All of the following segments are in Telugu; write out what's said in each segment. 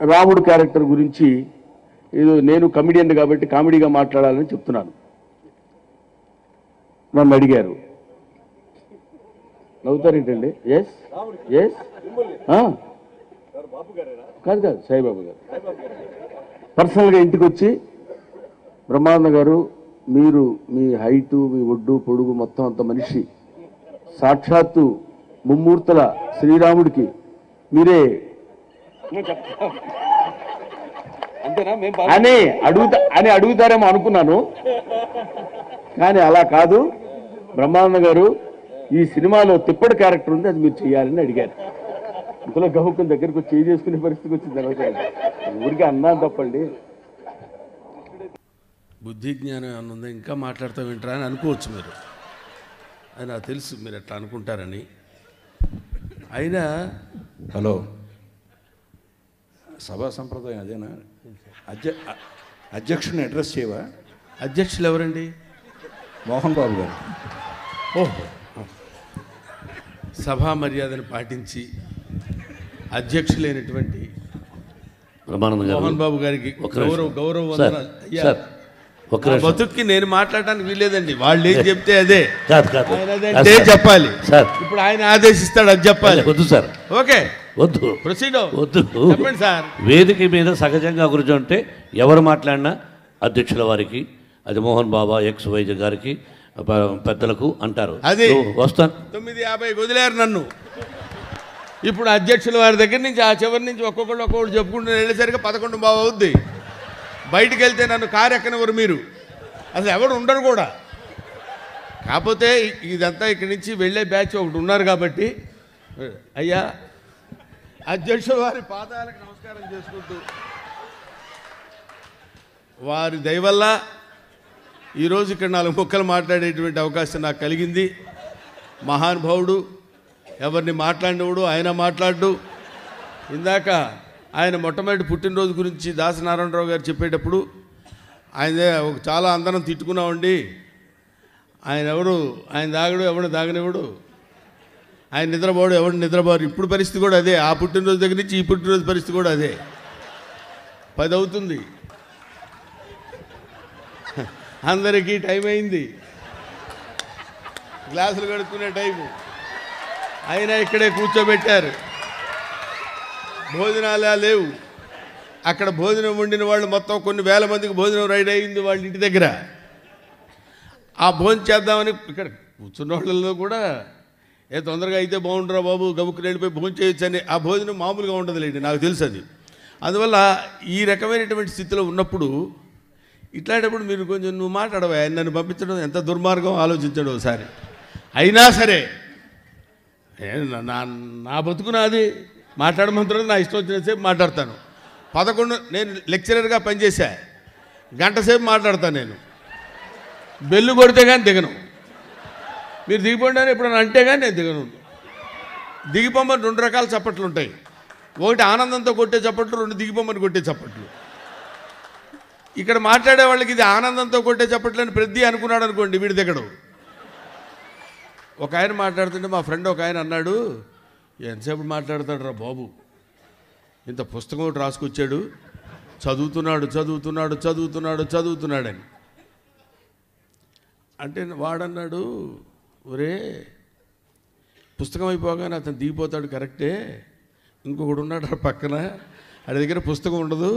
రాముడు క్యారెక్టర్ గురించి ఏదో నేను కమిడియన్ కాబట్టి కామెడీగా మాట్లాడాలని చెప్తున్నాను నన్ను అడిగారు నవ్వుతారేంటండి ఎస్ ఎస్ కాదు కాదు సాయిబాబు గారు పర్సనల్గా ఇంటికి వచ్చి బ్రహ్మానంద గారు మీరు మీ హైటు మీ ఒడ్డు పొడుగు మొత్తం అంత మనిషి సాక్షాత్తు ముమ్మూర్తుల శ్రీరాముడికి మీరే అంతేనా మేము అని అడుగుతా అని అడుగుతారేమో అనుకున్నాను కానీ అలా కాదు బ్రహ్మానంద గారు ఈ సినిమాలో తిప్పటి క్యారెక్టర్ ఉంది అది మీరు చేయాలని అడిగారు ఇందులో గహుకుని దగ్గరకు వచ్చి చేయి చేసుకునే పరిస్థితికి వచ్చింది తర్వాత ఊరికి అన్నా తప్పండి బుద్ధి జ్ఞానం ఏమన్నా ఉందా ఇంకా మాట్లాడుతూ వింటారా అని అనుకోవచ్చు మీరు అది నాకు తెలుసు మీరు ఎట్లా అనుకుంటారని అయినా హలో సభా సంప్రదాయం అదేనా అధ్య అ- అధ్యక్షుని అడ్రస్ చేయవా అధ్యక్షులు ఎవరండి మోహన్ బాబు గారు ఓహో సభా మర్యాదను పాటించి అధ్యక్షులైనటువంటి బ్రహ్మానంద గారు మోహన్ బాబు గారికి ఒక్క నిమిషం. గౌరవ గౌరవ సార్, వందనాలు. అయ్యా, సార్, ఒక్క నా నిమిషం. బతుక్కి నేను మాట్లాడడానికి వీల్లేదండి వాళ్ళు ఏం చెప్తే అదే కాదు కాదు ఆయన అదే కాదు అంటే సార్. చెప్పాలి సార్ ఇప్పుడు ఆయన ఆదేశిస్తాడు అది చెప్పాలి వద్దు సార్ ఓకే వద్దు ప్రొసీడ్ వద్దు చెప్పండి సార్ వేదిక మీద సహజంగా కూర్చుంటే ఎవరు మాట్లాడినా అధ్యక్షుల వారికి అది మోహన్ బాబా ఎక్స్ వైద్య గారికి ప- పెద్దలకు అంటారు అది. నువ్వు వస్తాను తొమ్మిది యాభై వదిలేరు నన్ను ఇప్పుడు అధ్యక్షుల వారి దగ్గర నుంచి ఆ చివరి నుంచి ఒక్కొక్కళ్ళు ఒక్కొక్కటి చెప్పుకుంటూ వెళ్ళేసరికి పదకొండు బావ అవుద్ది బయటికి వెళ్తే నన్ను కారు ఎక్కనివ్వరు మీరు అసలు ఎవరు ఉండరు కూడా కాకపోతే ఇ- ఇదంతా ఇక్కడి నుంచి వెళ్ళే బ్యాచ్ ఒకటి ఉన్నారు కాబట్టి అయ్యా అధ్యక్షుల వారి పాదాలకు నమస్కారం చేసుకుంటూ వారి దయవల్ల ఈరోజు ఇక్కడ నాలుగు ముక్కలు మాట్లాడేటువంటి అవకాశం నాకు కలిగింది మహానుభావుడు ఎవరిని మాట్లాడినవాడు ఆయన మాట్లాడు ఇందాక ఆయన మొట్టమొదటి పుట్టినరోజు గురించి దాసనారాయణరావు గారు చెప్పేటప్పుడు ఆయన ఒక చాలా అందరం తిట్టుకున్నామండి ఆయన ఎవరు ఆయన దాగడు ఎవడు దాగనివ్వడు ఆయన నిద్రపోడు ఎవడు నిద్రపోరు ఇప్పుడు పరిస్థితి కూడా అదే ఆ పుట్టినరోజు దగ్గర నుంచి ఈ పుట్టినరోజు పరిస్థితి కూడా అదే పది అవుతుంది అందరికీ టైం అయింది గ్లాసులు కడుక్కునే టైము అయినా ఇక్కడే కూర్చోబెట్టారు భోజనాలే లేవు అక్కడ భోజనం వండిన వాళ్ళు మొత్తం కొన్ని వేల మందికి భోజనం రెడీ అయింది వాళ్ళ ఇంటి దగ్గర ఆ భోజనం చేద్దామని ఇక్కడ కూర్చున్న వాళ్ళలో కూడా ఏ తొందరగా అయితే బాగుండరా బాబు గబుక్కుని వెళ్ళిపోయి భోజనం చేయొచ్చు అని ఆ భోజనం మామూలుగా ఉండదులేండి నాకు తెలుసు అది అందువల్ల ఈ రకమైనటువంటి స్థితిలో ఉన్నప్పుడు ఇట్లాంటప్పుడు మీరు కొంచెం నువ్వు మాట్లాడవా ఆయన నన్ను పంపించడం ఎంత దుర్మార్గం ఆలోచించడం ఒకసారి అయినా సరే ఏ నా- నా నా బతుకు నాది మాట్లాడమంటారు నా ఇష్టం వచ్చినంతసేపు మాట్లాడతాను పదకొండు నేను లెక్చరర్గా పనిచేశా గంట సేపు మాట్లాడతాను నేను బెల్లు కొడితే కానీ దిగను మీరు దిగిపోండి అని ఎప్పుడైనా అంటే కానీ నేను దిగను దిగిపోమని రెండు రకాల చప్పట్లు ఉంటాయి ఒకటి ఆనందంతో కొట్టే చప్పట్లు రెండు దిగిపోమని కొట్టే చప్పట్లు ఇక్కడ మాట్లాడే వాళ్ళకి ఇది ఆనందంతో కొట్టే చప్పట్లని ప్రతి అనుకున్నాడు అనుకోండి వీడి దిగడు ఒక ఆయన మాట్లాడుతుంటే మా ఫ్రెండ్ ఒక ఆయన అన్నాడు ఎంతసేపు మాట్లాడతాడు రా బాబు ఇంత పుస్తకం ఒకటి రాసుకొచ్చాడు చదువుతున్నాడు చదువుతున్నాడు చదువుతున్నాడు చదువుతున్నాడని అంటే వాడన్నాడు ఒరే పుస్తకం అయిపోగానే అతను దిగిపోతాడు కరెక్టే ఇంకొకడు ఉన్నాడు రా పక్కన ఆడి దగ్గర పుస్తకం ఉండదు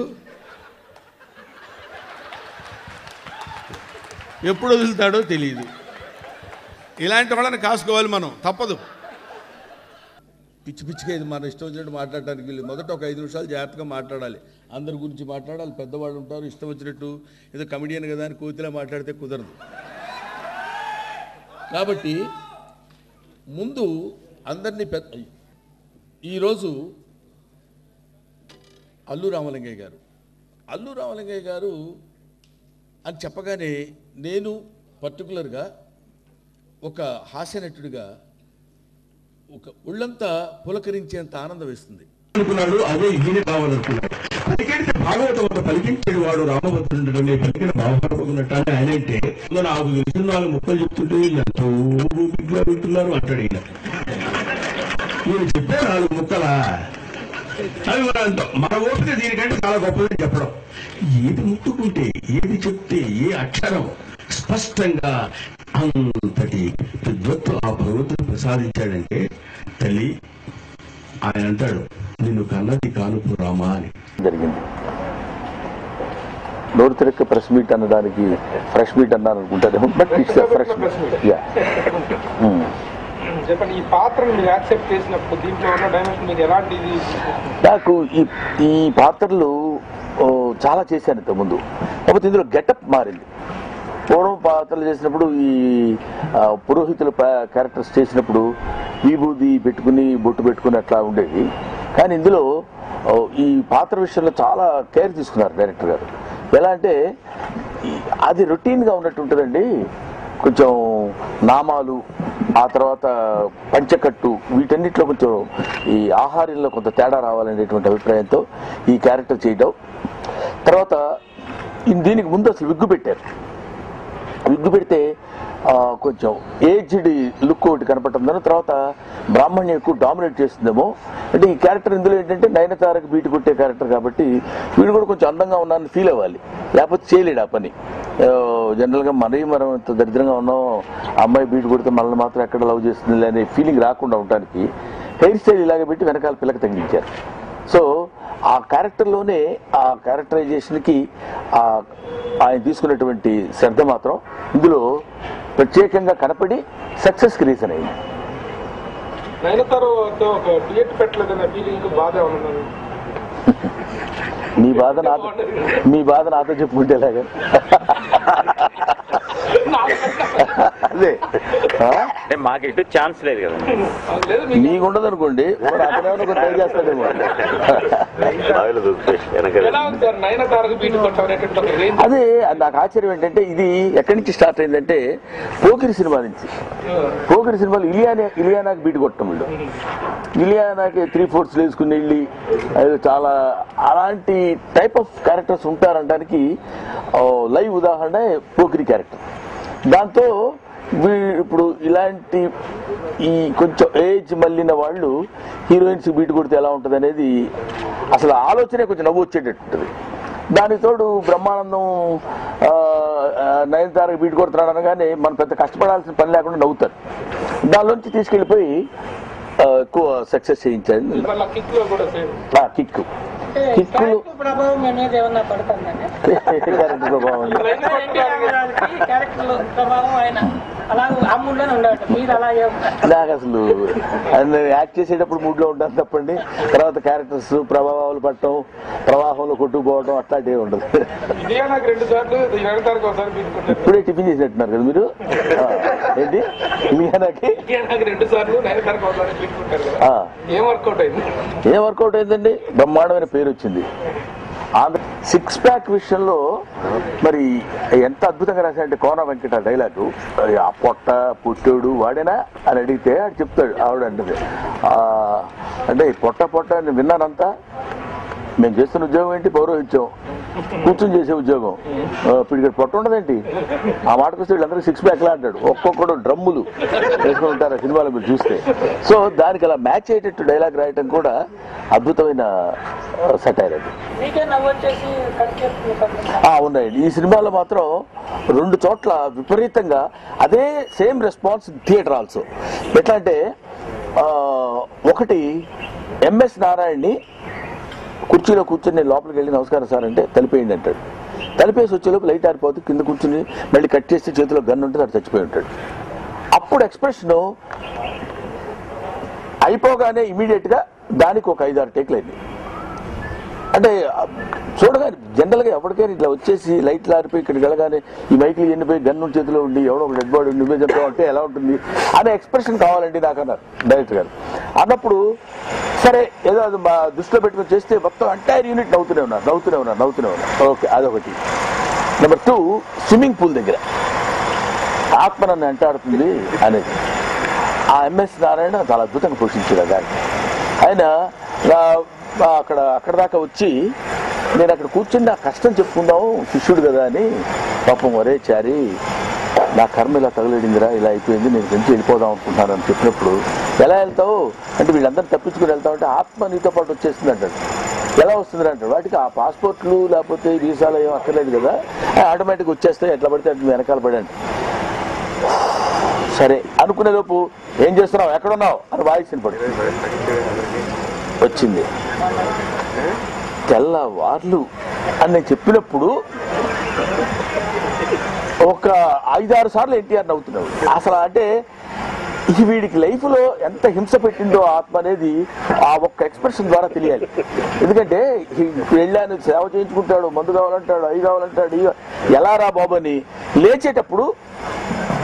ఎప్పుడు వదులుతాడో తెలియదు ఇలాంటి వాళ్ళని కాసుకోవాలి మనం తప్పదు పిచ్చి పిచ్చిగా ఇది మన ఇష్టం వచ్చినట్టు మాట్లాడటానికి వీళ్ళు మొదట ఒక ఐదు నిమిషాలు జాగ్రత్తగా మాట్లాడాలి అందరి గురించి మాట్లాడాలి పెద్దవాళ్ళు ఉంటారు ఇష్టం వచ్చినట్టు ఏదో కమెడియన్ కదా అని కోతిలా మాట్లాడితే కుదరదు కాబట్టి ముందు అందరినీ పెద్ద ఈరోజు అల్లు రామలింగయ్య గారు అల్లు రామలింగయ్య గారు అని చెప్పగానే నేను పర్టికులర్గా ఒక హాస్యనటుడిగా ఒక ఒళ్ళంతా పులకరించేంత ఆనందం వేస్తుంది అనుకున్నాడు అదే ఈయన కావాలనుకున్నాడు పలికెడితే భాగవతం అంత పలికించేది వాడు రామభద్రుడు నేను పలికిన భావపడుకున్నట్టు అని ఆయన అంటే "ఇదిగో నాకు తెలిసిన నాలుగు ముక్కలు చెప్తుంటే వీళ్ళు ఎంతో ఊపిగ్గా వింటున్నారు అంటాడు ఈయన నేను చెప్పే నాలుగు ముక్కలా అభిమానంతో మన ఓపిక దీనికంటే చాలా గొప్పదని చెప్పడం ఏది ముట్టుకుంటే ఏది చెప్తే ఏ అక్షరం స్పష్టంగా అంతటి విద్వత్తు ఆ భగవంతుడు ప్రసాదించాడంటే తల్లి ఆయన అంటాడు నిన్ను కన్నది కానుపు రామా అని జరిగింది నోరు తిరక్క ప్రెస్ మీట్ అనడానికి ఫ్రెష్ మీట్ అన్నారు అనుకుంటారేమో but it's fresh meat yeah చెప్పండి ఈ పాత్రను మీరు యాక్సెప్ట్ చేసినప్పుడు దీంట్లో ఉన్న డైమెన్షన్ మీకు ఎలాంటి ఇది నాకు ఈ ఈ పాత్రలు ఓ, చాలా చేశాను ఇంతకుముందు కాకపోతే ఇందులో గెటప్ మారింది పూర్వం పాత్రలు చేసినప్పుడు ఈ ఆ, పురోహితుల పా- క్యారెక్టర్స్ చేసినప్పుడు విభూది పెట్టుకుని బొట్టు పెట్టుకుని అట్లా ఉండేది కానీ ఇందులో ఓ, ఈ పాత్ర విషయంలో చాలా కేర్ తీసుకున్నారు డైరెక్టర్ గారు ఎలా అంటే ఈ- అది రొటీన్గా ఉన్నట్టు ఉంటుందండి కొంచెం నామాలు ఆ తర్వాత పంచకట్టు వీటన్నిటిలో కొంచెం ఈ ఆహార్యంలో కొంత తేడా రావాలనేటువంటి అభిప్రాయంతో ఈ క్యారెక్టర్ చేయడం తర్వాత ఇన్ దీనికి ముందు అసలు విగ్గు పెట్టారు విగ్గు పెడితే ఆ, కొంచెం ఏజ్డ్ లుక్ ఒకటి కనపడుతుందని తర్వాత బ్రాహ్మణ్యం ఎక్కువ డామినేట్ చేస్తుందేమో అంటే ఈ క్యారెక్టర్ ఇందులో ఏంటంటే నయనతారకు బీటు కొట్టే క్యారెక్టర్ కాబట్టి వీడు కూడా కొంచెం అందంగా ఉన్నానని ఫీల్ అవ్వాలి లేకపోతే చేయలేడు ఆ పని ఆ, జనరల్గా మరీ మనం ఇంత దరిద్రంగా ఉన్నాం ఆ అమ్మాయి బీటు కొడితే మనల్ని మాత్రం ఎక్కడ లవ్ చేస్తుంది అనే ఫీలింగ్ రాకుండా ఉండడానికి హెయిర్ స్టైల్ ఇలాగే పెట్టి వెనకాల పిల్లకి తగ్గించారు సో ఆ క్యారెక్టర్లోనే ఆ క్యారెక్టరైజేషన్కి ఆ ఆయన తీసుకున్నటువంటి శ్రద్ధ మాత్రం ఇందులో ప్రత్యేకంగా కనపడి సక్సెస్కి రీజన్ అయింది నయనతారతో ఒక థియేట్ పెట్టలేదన్న ఫీలింగ్ బాధ ఉన్నది మీ బాధ నాతో మీ బాధ నాతో చెప్పుకుంటే ఎలాగా అదే ఆ? అంటే మాకు ఎటు ఛాన్స్ లేదు కదా లేదు మీకు మీకు ఉండదు అనుకోండి మరి అతనేమో ఒక ట్రై చేస్తాడేమో బావిలో దూకిపేసి వెనక ఎలా ఉంది సార్ నయనతారకు బీట్ కొట్టాం అనేటువంటి ఒక రేంజ్ అదే నాకు ఆశ్చర్యం ఏంటంటే ఇది ఎక్కడి నుంచి స్టార్ట్ అయిందంటే పోకిరి సినిమా నుంచి పోకిరి సినిమాలో ఇలియానా ఇలియానాకి బీట్ కొట్టడం వీళ్ళు ఇలియానాకి త్రీ ఫోర్త్స్ వేసుకుని వెళ్ళి అది చాలా అలాంటి టైప్ ఆఫ్ క్యారెక్టర్స్ ఉంటారనడానికి లైవ్ ఉదాహరణ పోకిరి క్యారెక్టర్ దాంతో వీ- ఇప్పుడు ఇలాంటి ఈ కొంచెం ఏజ్ మళ్ళిన వాళ్ళు హీరోయిన్స్ బీట్ కొడితే ఎలా ఉంటుంది అనేది అసలు ఆలోచనే కొంచెం నవ్వు వచ్చేటట్టు ఉంటుంది దానికి తోడు బ్రహ్మానందం ఆ, ఆ, నయనతారకు బీట్ కొడుతున్నాడు అనగానే మనం పెద్ద కష్టపడాల్సిన పని లేకుండా నవ్వుతారు దానిలోంచి తీసుకెళ్ళిపోయి ఆ, ఎక్కువ సక్సెస్ చేయించాడు మళ్ళీ కిక్ లో కూడా సేమ్ ఆ, కిక్ కిక్కులు ప్రభావం మీ మీద ఏమన్నా పడుతుందండి క్యారెక్టర్ ప్రభావం క్యారెక్టర్ ప్రభావం ఆయన అలా ఆ మూడ్లోనే ఉండేవాడు మీరు అలాగే ఉంటారు నాకు అసలు ఆయన యాక్ట్ చేసేటప్పుడు మూడ్ లో ఉంటాను తప్పండి తర్వాత క్యారెక్టర్స్ ప్రభావాలు పట్టడం ప్రవాహంలో కొట్టుకుపోవడం అట్లాంటివి ఉండదు ఇదే నాకు రెండు సార్లు నయనతారకు ఒకసారి బీట్ కొట్టారు ఇప్పుడే టిఫిన్ చేసినట్టున్నారు కదా మీరు ఆ, ఏంటి ఇలియానాకి ఇదే నాకు రెండు సార్లు నయనతారకు ఒకసారి బీట్ కొట్టారు కదా ఆ, ఏం వర్కౌట్ అయింది ఏం వర్కౌట్ అయిందండి బ్రహ్మాండమైన పేరు వచ్చింది ఆంధ్ర సిక్స్ ప్యాక్ విషయంలో మరి ఎంత అద్భుతంగా రాశాడంటే కోన వెంకట డైలాగు ఆ పొట్ట పుట్టోడు వాడేనా అని అడిగితే ఆడు చెప్తాడు ఆవిడ అంటది "ఆ, అంటే ఈ పొట్ట పొట్ట అని విన్నానంతా మేము చేస్తున్న ఉద్యోగం ఏంటి పౌరోహిత్యం కూర్చొని చేసే ఉద్యోగం ఆ, ఇప్పుడు ఇక్కడ పొట్ట ఉండదేంటి ఆ మాటకు వస్తే వీళ్ళందరూ సిక్స్ ప్యాక్లా అంటాడు ఒక్కొక్కడు డ్రమ్ములు వేసుకుని ఉంటారు ఆ సినిమాలో మీరు చూస్తే సో దానికి అలా మ్యాచ్ అయ్యేటట్టు డైలాగ్ రాయటం కూడా అద్భుతమైన సటైర్ అది మీకే నవ్వు వచ్చేసి కట్ చేస్తుంది ఆ, ఉన్నాయండి ఈ సినిమాలో మాత్రం రెండు చోట్ల విపరీతంగా అదే సేమ్ రెస్పాన్స్ థియేటర్ ఆల్సో ఎట్లా అంటే ఆ, ఒకటి ఎంఎస్ నారాయణని కుర్చీలో కూర్చొని నేను లోపలికి వెళ్ళి నమస్కారం సార్ అంటే తలిపేయండి అంటాడు తలిపేసి వచ్చేలోపు లైట్ ఆరిపోతే కింద కూర్చుని మళ్ళీ కట్ చేస్తే చేతిలో గన్ ఉంటుంది అటు చచ్చిపోయి ఉంటాడు అప్పుడు ఎక్స్ప్రెషన్ అయిపోగానే ఇమీడియట్ గా దానికి ఒక ఐదారు టేక్లు అయింది అంటే ఆ, చూడగానే జనరల్గా ఎవరికైనా ఇట్లా వచ్చేసి లైట్లు ఆరిపోయి ఇక్కడికి వెళ్ళగానే ఈ మైకులు ఎండిపోయి గన్ను చేతిలో ఉండి ఎవడో ఒక డెడ్ బాడీ నువ్వే చెప్తావు అంటే ఎలా ఉంటుంది అనే ఎక్స్ప్రెషన్ కావాలండి నాకు అన్నారు డైరెక్టర్ గారు అన్నప్పుడు సరే ఏదో అది మా దృష్టిలో పెట్టుకొని చేస్తే మొత్తం ఎంటైర్ యూనిట్ నవ్వుతూనే ఉన్నారు నవ్వుతూనే ఉన్నారు నవ్వుతూనే ఉన్నారు ఓకే అదొకటి నెంబర్ టూ స్విమ్మింగ్ పూల్ దగ్గర ఆత్మ నన్ను వెంటాడుతుంది అనేది ఆ ఎంఎస్ నారాయణ చాలా అద్భుతంగా పోషించాడు ఆ దాన్ని ఆయన నా- నా అక్కడ అక్కడ దాకా వచ్చి నేను అక్కడ కూర్చుని నా కష్టం చెప్పుకుందాం శిష్యుడు కదా అని పాపం ఒరే చారి నా కర్మ ఇలా తగలేడిందిరా ఇలా అయిపోయింది నేను వెంటనే వెళ్ళిపోదాం అనుకుంటున్నాను అని చెప్పినప్పుడు ఎలా వెళ్తావు అంటే వీళ్ళందరూ తప్పించుకుని వెళ్తామంటే ఆత్మ నీతో పాటు వచ్చేస్తుంది అంటాడు ఎలా వస్తుంది అంటాడు వాటికి ఆ పాస్పోర్ట్లు లేకపోతే వీసాలు ఏం అక్కర్లేదు కదా ఆటోమేటిక్ వచ్చేస్తాయి ఎట్లా పడితే అట్లా వెనకాల పడండి సరే అనుకునే లోపు ఏం చేస్తున్నావు ఎక్కడున్నావు అని వాయిస్ వినపడు వచ్చింది తెల్లవార్లు అని నేను చెప్పినప్పుడు ఒక ఐదారు సార్లు ఎన్టీఆర్ నవ్వుతున్నాడు అసలు అంటే ఈ వీడికి లైఫ్ లో ఎంత హింస పెట్టిందో ఆత్మ అనేది ఆ ఒక్క ఎక్స్ప్రెషన్ ద్వారా తెలియాలి ఎందుకంటే ఈ- ఇప్పుడు వెళ్ళాను సేవ చేయించుకుంటాడు మందు కావాలంటాడు అవి కావాలంటాడు ఇవి- ఎలా రా బాబు అని లేచేటప్పుడు